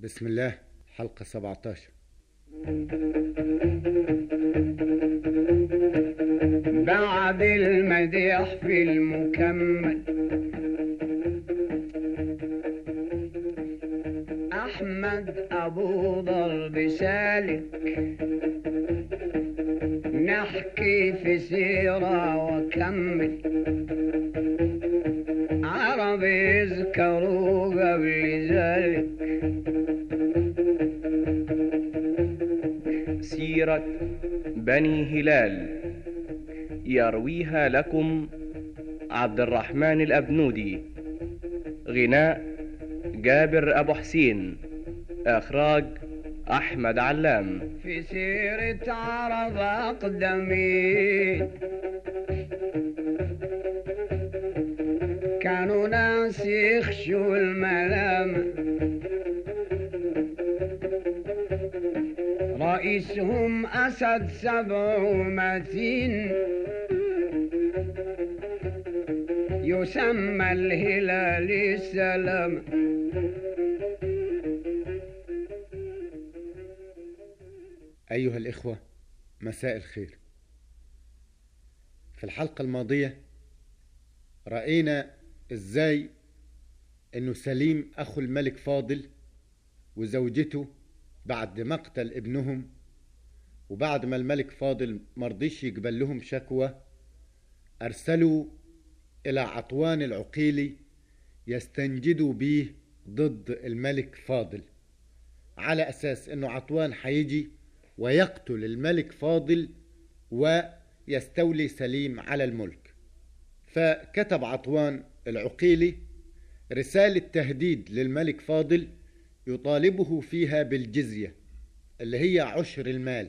بسم الله حلقة 17 بعد المديح في المكمل أحمد أبو ضرب سالك نحكي في سيرة وكمل عرب يذكروا قبل ذلك سيرة بني هلال يرويها لكم عبد الرحمن الأبنودي غناء جابر أبو حسين إخراج أحمد علام في سيرة عرب أقدمين كانوا ناس يخشوا الملام رئيسهم أسد سبع ومتين يسمى الهلال السلام أيها الإخوة مساء الخير في الحلقة الماضية رأينا إزاي إنه سليم أخو الملك فاضل وزوجته بعد مقتل ابنهم وبعد ما الملك فاضل مرضيش يقبل لهم شكوى أرسلوا إلى عطوان العقيلي يستنجدوا بيه ضد الملك فاضل على أساس إنه عطوان حيجي ويقتل الملك فاضل ويستولي سليم على الملك فكتب عطوان العقيلي رسالة تهديد للملك فاضل يطالبه فيها بالجزية اللي هي عشر المال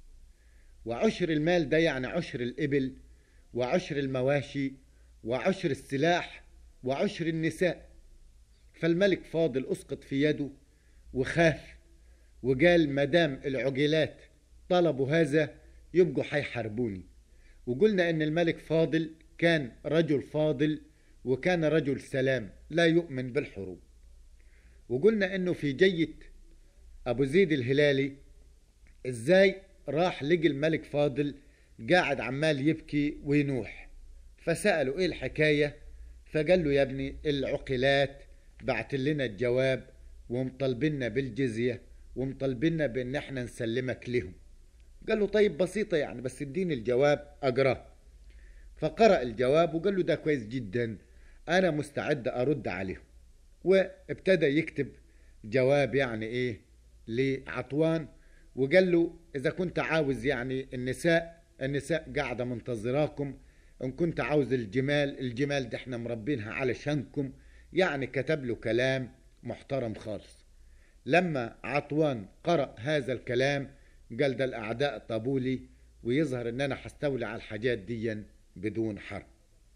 وعشر المال ده يعني عشر الإبل وعشر المواشي وعشر السلاح وعشر النساء فالملك فاضل أسقط في يده وخاف وقال مدام العجلات طلبوا هذا يبقوا حيحاربوني وقلنا ان الملك فاضل كان رجل فاضل وكان رجل سلام لا يؤمن بالحروب وقلنا انه في جية ابو زيد الهلالي ازاي راح لقي الملك فاضل قاعد عمال يبكي وينوح فسأله ايه الحكاية فقال له يا ابني العقلات بعت لنا الجواب ومطالبنا بالجزية ومطالبنا بان احنا نسلمك لهم قال له طيب بسيطة يعني بس اديني الجواب اقراه فقرأ الجواب وقال له ده كويس جدا انا مستعد ارد عليهم وابتدى يكتب جواب يعني ايه لعطوان وقال له اذا كنت عاوز يعني النساء النساء قاعدة منتظراكم ان كنت عاوز الجمال الجمال ده احنا مربينها علشانكم يعني كتب له كلام محترم خالص لما عطوان قرأ هذا الكلام قال ده الأعداء طابولي ويظهر إن أنا هستولي على الحاجات دي بدون حرب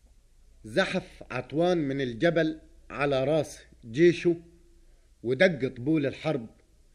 زحف عطوان من الجبل على راس جيشه ودق طبول الحرب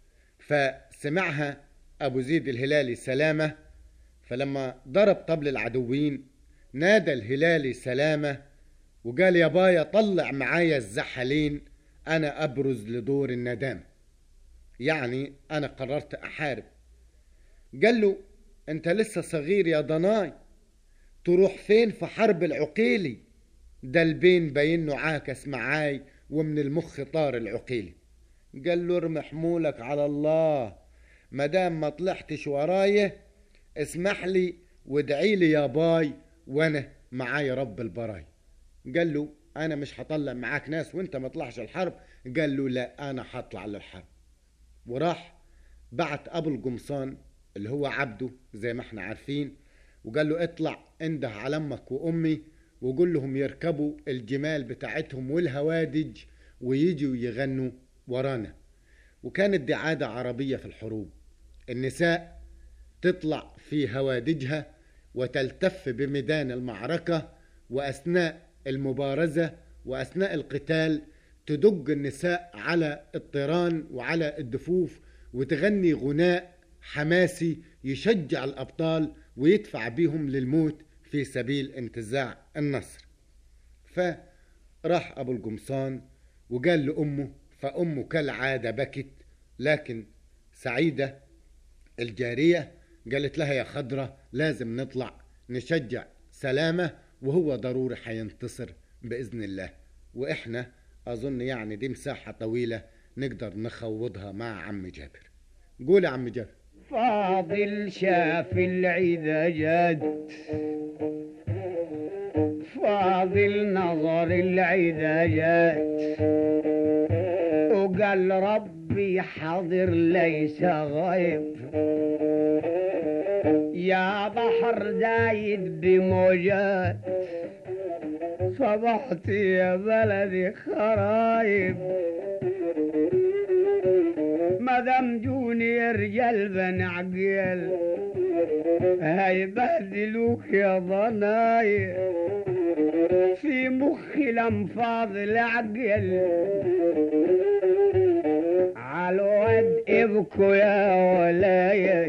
فسمعها أبو زيد الهلالي سلامة فلما ضرب طبل العدوين نادى الهلالي سلامة وقال يا بايا طلع معايا الزحلين أنا أبرز لدور الندامه يعني أنا قررت أحارب قال له أنت لسه صغير يا ضناي تروح فين في حرب العقيلي ده البين باينه عاكس معاي ومن المخ طار العقيلي قال له ارمي حمولك على الله مدام ما طلعتش ورايا اسمح لي وادعي لي يا باي وانا معايا رب البراي قال له انا مش هطلع معاك ناس وانت ما طلعش الحرب قال له لا انا هطلع للحرب وراح بعت ابو القمصان اللي هو عبده زي ما احنا عارفين وقال له اطلع انده على امك وامي وقول لهم يركبوا الجمال بتاعتهم والهوادج ويجوا يغنوا ورانا وكانت دي عادة عربية في الحروب النساء تطلع في هوادجها وتلتف بميدان المعركة وأثناء المبارزة وأثناء القتال تدق النساء على الطيران وعلى الدفوف وتغني غناء حماسي يشجع الأبطال ويدفع بيهم للموت في سبيل انتزاع النصر فراح أبو القمصان وقال لأمه فأمه كالعادة بكت لكن سعيدة الجارية قالت لها يا خضرة لازم نطلع نشجع سلامة وهو ضروري حينتصر بإذن الله وإحنا أظن يعني دي مساحة طويلة نقدر نخوضها مع عم جابر قول يا عم جابر فاضل شاف العيدة جد فاضل نظر العيدة جد وقال ربي حاضر ليس غيب يا بحر زايد بموجات صبحت يا بلدي خرايب مدام جوني رجال بن عقيل هيبهدلوك يا ضناي في مخي الانفاض العقل عالواد ابكوا يا ولايا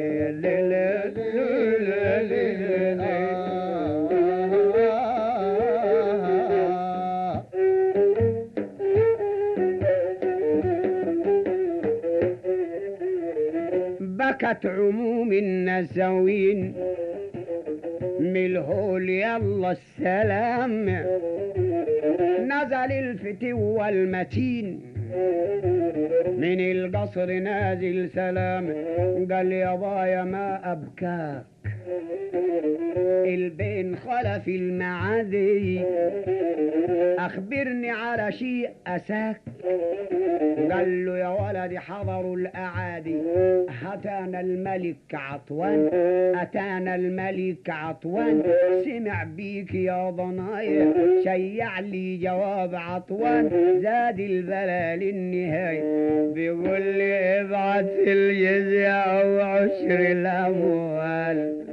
بكت عموم النسوين ملهول يلا السلام نزل الفتو والمتين من القصر نازل سلام قال يا بايا ما أبكاك البين خلف المعادي أخبرني على شيء أساك قال له يا ولدي حضروا الأعادي أتانا الملك عطوان أتانا الملك عطوان سمع بيك يا ضنايا شيع لي جواب عطوان زاد البلا للنهاية بيقول لي ابعت الجزية وعشر الأموال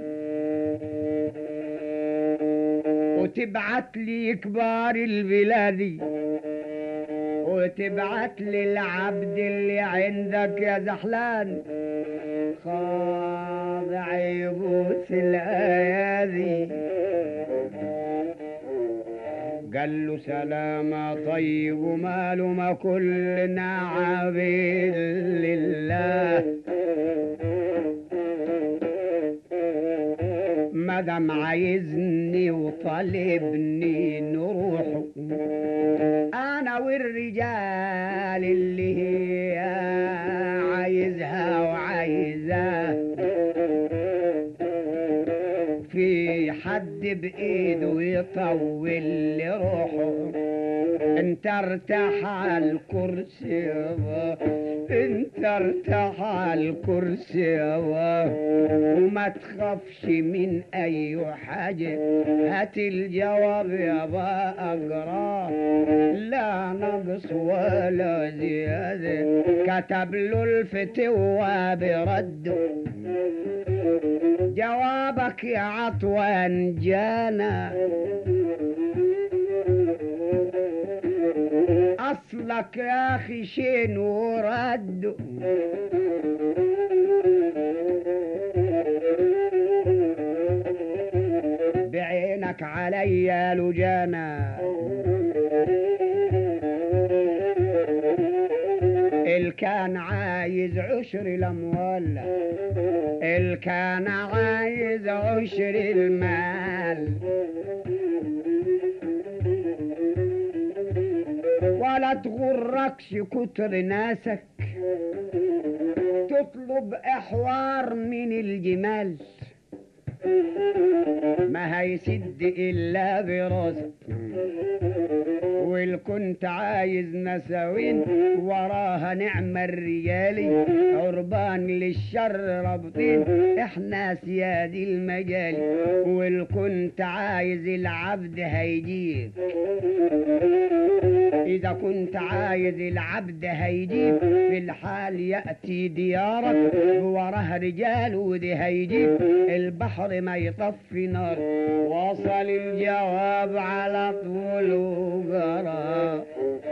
وتبعت لي كبار البلاد وتبعت لي العبد اللي عندك يا زحلان خاضع يبوس الايادي قال له سلامة طيب وماله ما كلنا عبيد لله مدام عايزني وطالبني نروح انا والرجال اللي هي عايزها وعايزاه في حد بايده يطول لي روحه انت ارتاح على الكرسي يابا انت ارتاح على الكرسي يابا وما تخافش من اي حاجة هات الجواب يابا اقراه لا نقص ولا زيادة كتب له الفتوى برده جوابك يا عطوان جانا اصلك يا اخي شين ورد بعينك عليا لجانا الكان عايز عشر الاموال الكان عايز عشر المال ولا تغركش كتر ناسك تطلب احوار من الجمال ما هيسد الا براسك والكل كنت عايز نساوين وراها نعم الرجالي عربان للشر رابطين احنا سياد المجال والكنت عايز العبد هيجيك إذا كنت عايز العبد هيجيب في الحال يأتي ديارك وراه رجال ودي هيجيب البحر ما يطفي نار وصل الجواب على طول وقرا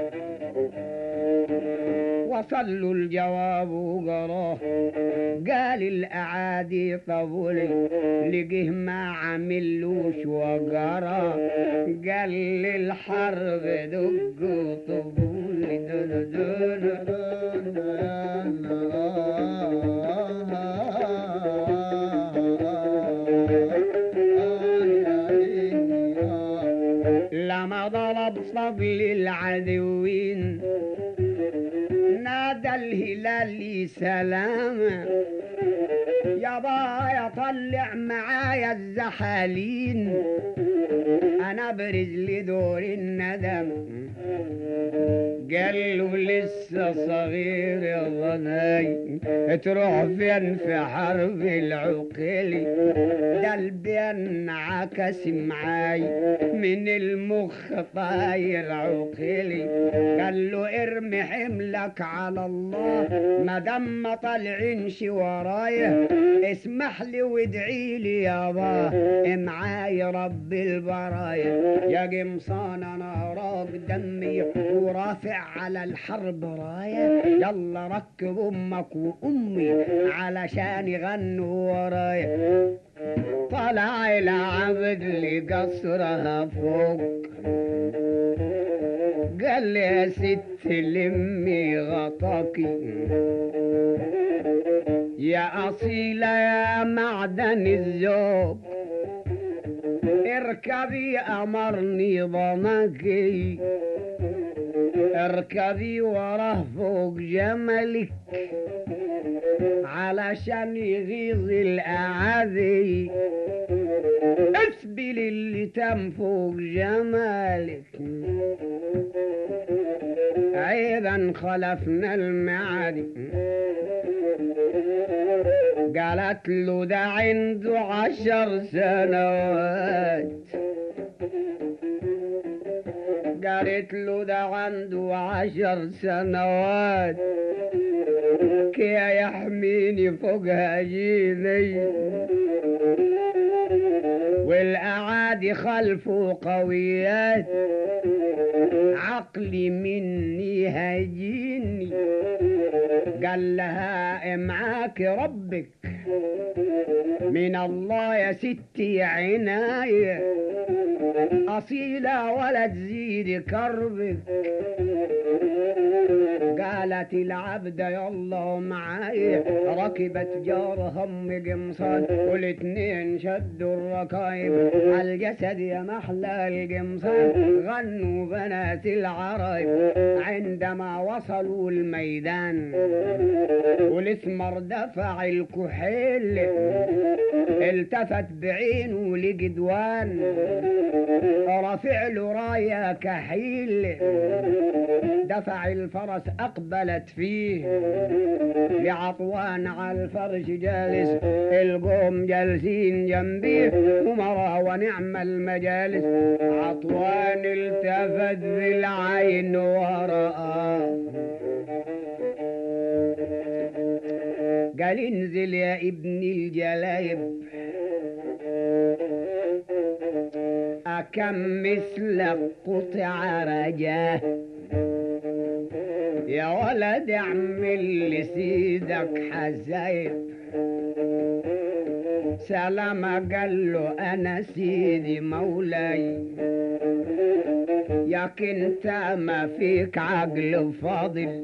وصل له الجواب وقراه قال الأعادي طبولي لقيه ما عملوش وقرا قال للحرب دق طبولي هلالي دون دون لما ضرب صبل العدوين نادى الهلال سلاما يابا يطلع معايا الزحالين انا برز لدور الندم قال له لسه صغير يا ضناي تروح فين في حرب العقيلي ده البين عكس معاي من المخ طاير عقيلي قال له ارمي حملك على الله ما دام ما طالعينش ورايا اسمح لي وادعي لي يابا معاي رب البرايا يا قمصان انا راق دمي ورافع على الحرب رايا يلا ركب امك وامي علشان يغنوا ورايا طلع العبد لقصرها فوق قال لي يا ست لمي غطاكي يا أصيلة يا معدن الذوق اركبي أمرني ضنكي اركبي وراه فوق جملك علشان يغيظ الأعادي اسبل اللي تم فوق جمالك عيبا خلفنا المعادي قالت له ده عنده عشر سنوات قالت له ده عنده عشر سنوات كي يحميني فوق هجيني والأعادي خلفه قويات عقلي مني هجيني قال لها معاك ربك من الله يا ستي عناية أصيلة ولا تزيد كربك قالت العبد يلا معاي ركبت جارهم قمصان والاتنين شدوا الركايب عالجسد يا محلى القمصان غنوا بنات العرايب عندما وصلوا الميدان والاسمر دفع الكحيل التفت بعينه لجدوان رافع له رايه كحيل دفع الفرس أقبلت فيه لعطوان على الفرش جالس القوم جالسين جنبيه أمرا ونعم المجالس عطوان التفت بالعين ورآه قال انزل يا ابن الجلايب أكم مثلك قطع رجاه يا ولد اعمل لسيدك حزايب سلام قال له انا سيدي مولاي ياك انت ما فيك عقل فاضل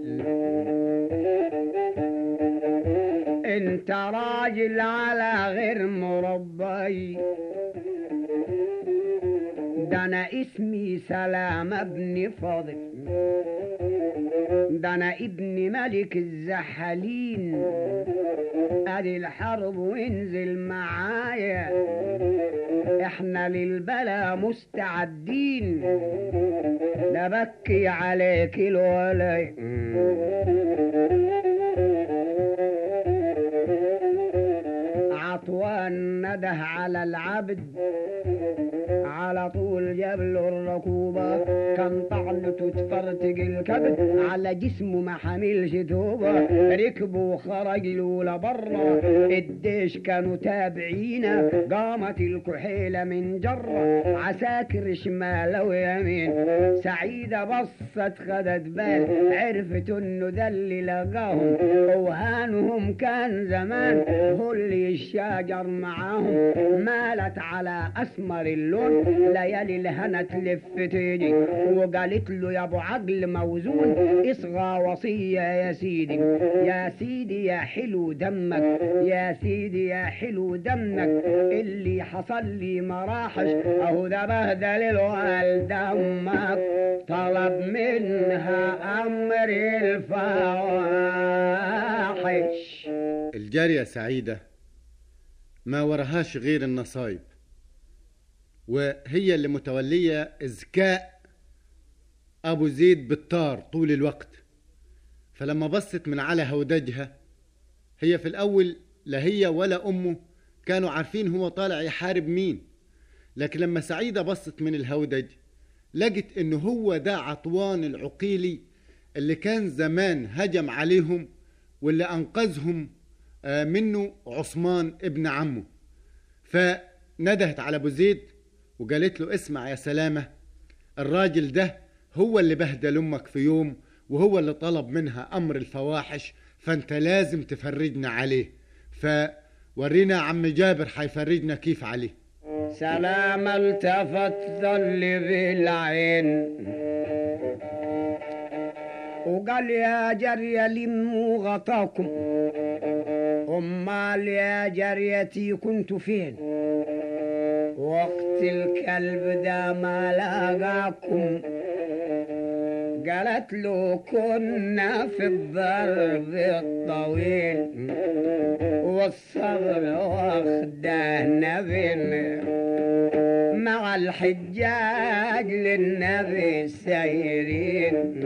انت راجل على غير مربي ده انا اسمي سلام ابن فاضل ده انا ابن ملك الزحالين ادي الحرب وانزل معايا احنا للبلا مستعدين لا بكي عليك الولاي عطوان نده على العبد على طول جاب له الركوبة كان طعنته تفرتق الكبد على جسمه ما حملش توبة ركبه وخرج له لبرا الديش كانوا تابعينا قامت الكحيلة من جرة عساكر شمال ويمين سعيدة بصت خدت بال عرفت انه ده اللي لقاهم اوهانهم كان زمان هو اللي الشجر معاهم مالت على اسمر اللون ليالي الهنا تلف تيجي وقالت له يا ابو عقل موزون اصغى وصية يا سيدي يا سيدي يا حلو دمك يا سيدي يا حلو دمك اللي حصل لي مراحش اهو ده بهدل الوالد دمك طلب منها امر الفواحش الجارية سعيدة ما ورهاش غير النصايب وهي اللي متولية إذكاء أبو زيد بالطار طول الوقت فلما بصت من على هودجها هي في الأول لا هي ولا أمه كانوا عارفين هو طالع يحارب مين لكن لما سعيدة بصت من الهودج لقت إنه هو ده عطوان العقيلي اللي كان زمان هجم عليهم واللي أنقذهم آه، منه عثمان ابن عمه فندهت على ابو زيد وقالت له اسمع يا سلامه الراجل ده هو اللي بهدل امك في يوم وهو اللي طلب منها امر الفواحش فانت لازم تفرجنا عليه فورينا عم جابر حيفرجنا كيف عليه سلام التفت ظل بالعين وقال يا جرية لموا غطاكم أمال يا جريتي كنت فين وقت الكلب ده ما لاقاكم قالت له كنا في الضرب الطويل والصبر واخدهنا بين مع الحجاج للنبي سايرين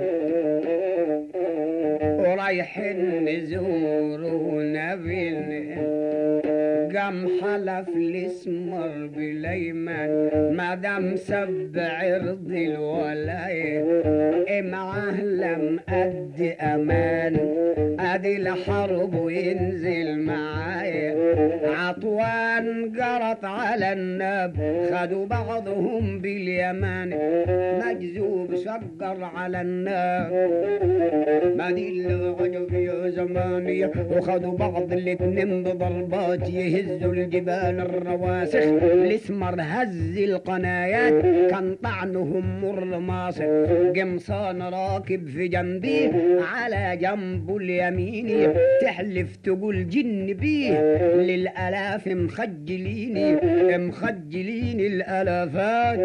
ورايحين نزوروا نبينا قام حلف الاسمر بليمان ما دام سب عرض الولاية معاه لم أد أمان أدي الحرب وينزل معايا عطوان قرط على الناب خدوا بعضهم باليمان مجذوب شقر على الناب ما دي اللي عجب يا زماني وخدوا بعض الاتنين بضربات يهزوا الجبال الرواسخ الاسمر هز القنايات كان طعنهم مر ماصر قمصان راكب في جنبيه على جنبه اليميني تحلف تقول جن بيه للآلاف مخجليني مخجلين الآلافات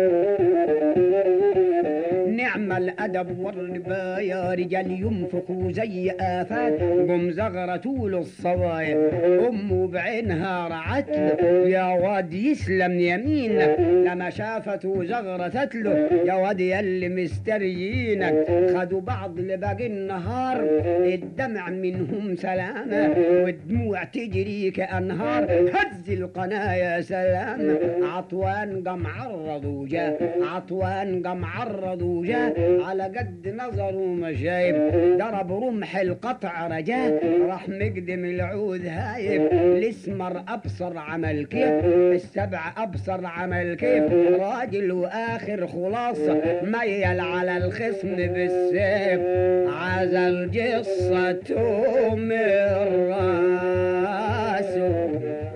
نعم الأدب والربا يا رجال ينفقوا زي آفات قم زغرة طول الصوايا أمه بعينها رعت له يا واد يسلم يمينك لما شافته زغرتت له يا واد يلي مستريينك خدوا بعض لباقي النهار الدمع منهم سلامة والدموع تجري كأنهار هز القناة يا سلام عطوان قام عرض وجاء عطوان قام عرض وجاء على قد نظره ما شايف ضرب رمح القطع رجاه راح مقدم العود هايب الاسمر ابصر عمل كيف السبع ابصر عمل كيف راجل واخر خلاصه ميل على الخصم بالسيف عزل جصته من راسه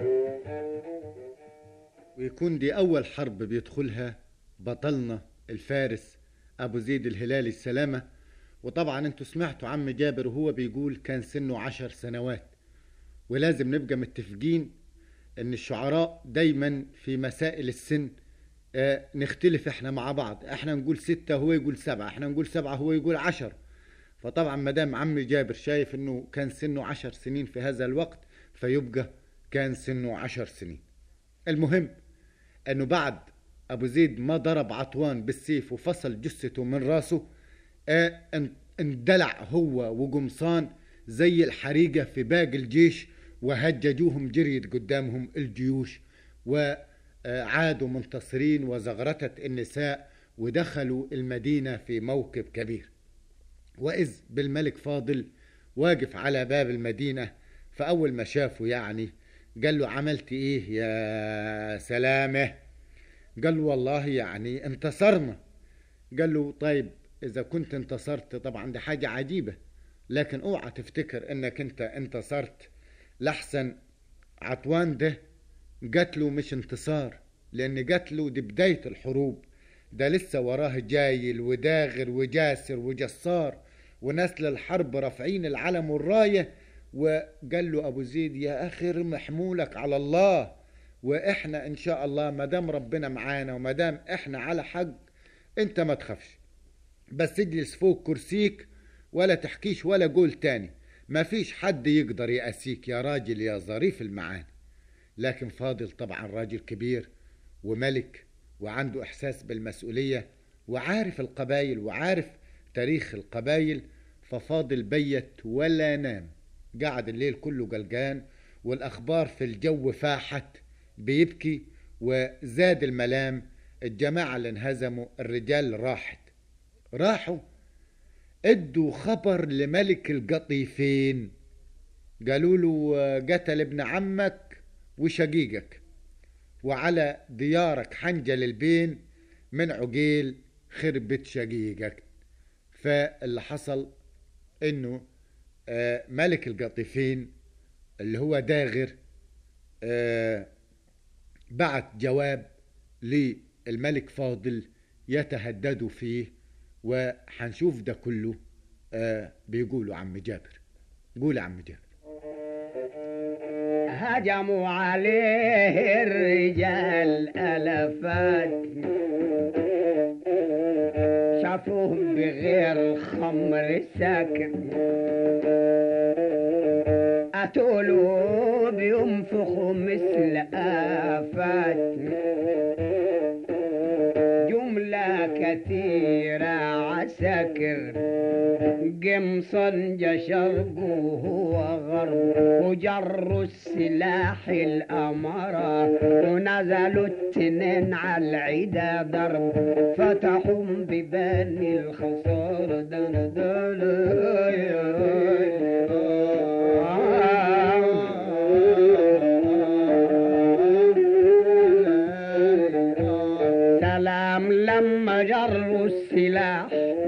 ويكون دي أول حرب بيدخلها بطلنا الفارس أبو زيد الهلالي السلامة وطبعا انتوا سمعتوا عم جابر وهو بيقول كان سنه عشر سنوات ولازم نبقى متفقين ان الشعراء دايما في مسائل السن آه نختلف احنا مع بعض احنا نقول ستة هو يقول سبعة احنا نقول سبعة هو يقول عشر فطبعا مدام عم جابر شايف انه كان سنه عشر سنين في هذا الوقت فيبقى كان سنه عشر سنين المهم انه بعد ابو زيد ما ضرب عطوان بالسيف وفصل جثته من راسه آه ان- اندلع هو وقمصان زي الحريقة في باقي الجيش وهججوهم جريت قدامهم الجيوش وعادوا منتصرين وزغرتت النساء ودخلوا المدينة في موكب كبير وإذ بالملك فاضل واقف على باب المدينة فأول ما شافه يعني قال له عملت إيه يا سلامة قال له والله يعني انتصرنا قال له طيب إذا كنت انتصرت طبعا دي حاجة عجيبة لكن اوعى تفتكر انك انت انتصرت لحسن عطوان ده قتله مش انتصار لأن قتله دي بداية الحروب ده لسه وراه جايل وداغر وجاسر وجسار وناس للحرب رافعين العلم والراية وقال له أبو زيد يا أخي رمي حمولك على الله وإحنا إن شاء الله مدام ربنا معانا ومدام إحنا على حق أنت ما تخافش بس اجلس فوق كرسيك ولا تحكيش ولا قول تاني ما فيش حد يقدر يأسيك يا راجل يا ظريف المعاني لكن فاضل طبعا راجل كبير وملك وعنده إحساس بالمسؤولية وعارف القبايل وعارف تاريخ القبايل ففاضل بيت ولا نام قعد الليل كله قلقان والأخبار في الجو فاحت بيبكي وزاد الملام الجماعة اللي انهزموا الرجال راحت راحوا ادوا خبر لملك القطيفين قالوا له قتل ابن عمك وشقيقك وعلى ديارك حنجل البين من عقيل خربت شقيقك فاللي حصل انه آه، ملك القطيفين اللي هو داغر آه، بعت جواب للملك فاضل يتهددوا فيه وحنشوف ده كله آه، بيقولوا عم جابر قول يا عم جابر هجموا عليه الرجال ألفات شافوه بغير خمر ساكن أتولوا بينفخوا مثل آفات جملة كثيرة عساكر قمصا شرقه هو غرب وجروا السلاح الأمارة ونزلوا التنين على العدا ضرب فتحوا ببان الخسارة دن دن سلام لما جروا السلاح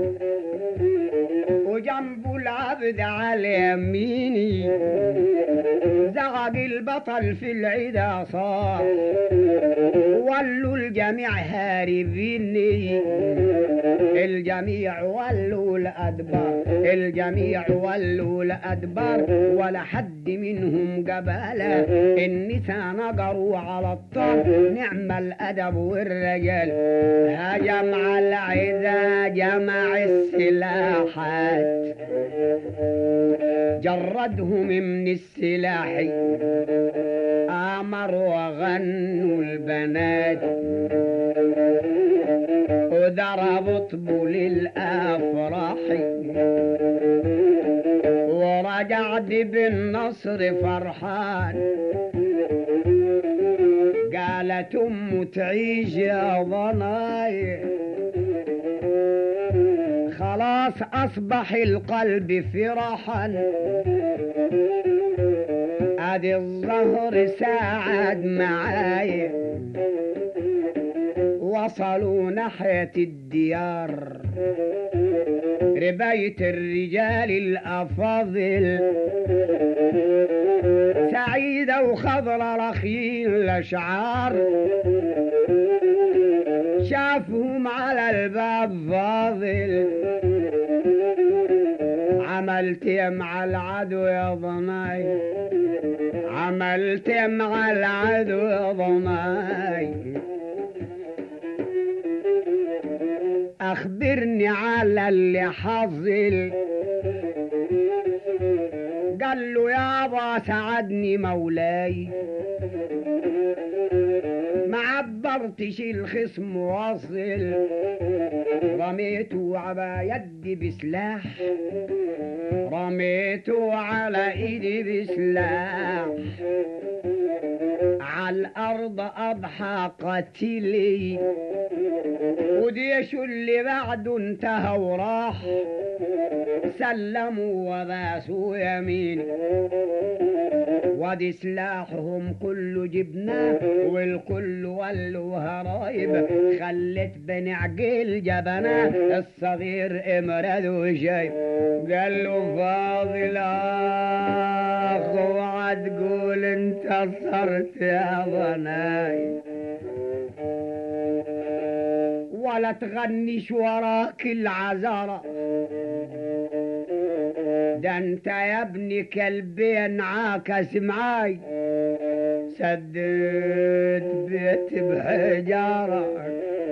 وجنبه العبد على يميني زغب البطل في العدا صاح ولوا الجميع هاربيني الجميع ولوا الأدبار الجميع ولوا الأدبار ولا حد منهم قبالة النساء نقروا على الطار نعم الأدب والرجال هجم على العدا جمع السلاحات جردهم من السلاح أمروا وغنوا البنات وضربوا طبول الأفراح ورجع بالنصر فرحان قالت أم تعيش يا ضناي خلاص أصبح القلب فرحا ادي الظهر ساعد معاي وصلوا ناحية الديار رباية الرجال الأفاضل سعيدة وخضرة رخيل الأشعار شافهم على الباب فاضل عملت يا مع العدو يا ضناي عملت يا مع العدو يا ضناي أخبرني على اللي حصل قال له يابا ساعدني مولاي ما عبرتش الخصم واصل رميته على يدي بسلاح رميته على ايدي بسلاح على الارض اضحى قتيلي وديش اللي بعده انتهى وراح سلموا وباسوا يمين ودي سلاحهم كله جبناه والكل ولوا هرايب خلت بني عقيل جبناه الصغير امرد وشايب قال له فاضل اخ اوعى تقول انتصرت يا بناي ولا تغنيش وراك العذارة ده انت يا ابني كلبي انعاكس معاي سدد بيت بحجارة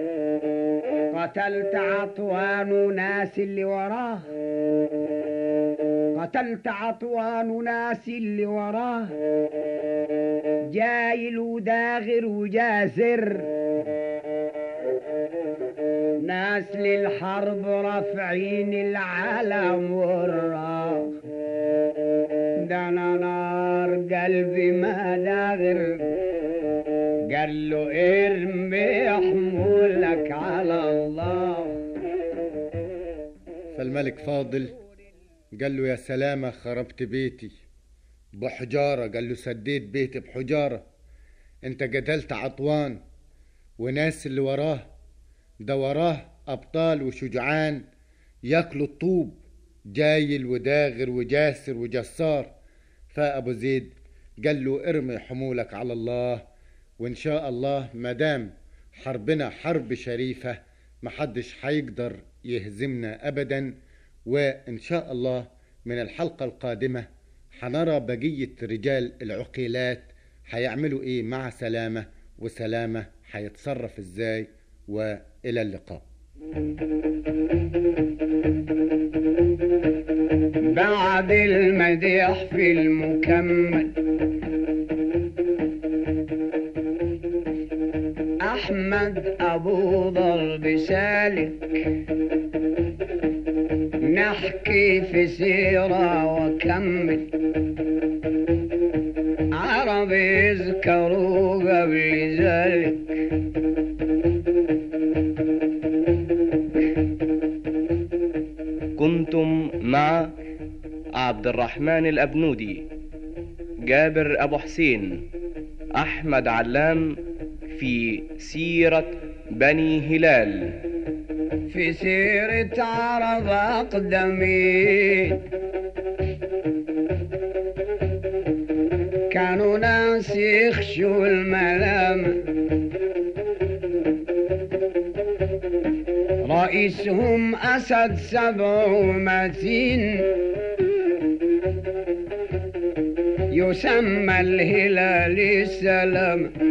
قتلت عطوان وناس اللي وراه قتلت عطوان وناس اللي وراه جايل وداغر وجاسر ناس للحرب رافعين العلم والراخ ده انا نار قلبي ما داغر قال له ارمي حمولك على الله فالملك فاضل قال له يا سلامة خربت بيتي بحجارة قال له سديت بيتي بحجارة انت قتلت عطوان وناس اللي وراه ده وراه أبطال وشجعان ياكلوا الطوب جايل وداغر وجاسر وجسار فأبو زيد قال له ارمي حمولك على الله وإن شاء الله مدام حربنا حرب شريفة محدش حيقدر يهزمنا أبدا وإن شاء الله من الحلقة القادمة حنرى بقية رجال العقيلات حيعملوا إيه مع سلامة وسلامة حيتصرف إزاي وإلى اللقاء بعد المديح في المكمل أحمد أبو ضرب سالك نحكي في سيرة وكمل عرب يذكروا قبل ذلك كنتم مع عبد الرحمن الأبنودي جابر أبو حسين أحمد علام في سيرة بني هلال في سيرة عرب أقدمين كانوا ناس يخشوا الملامة رئيسهم أسد سبع متين يسمى الهلال السلام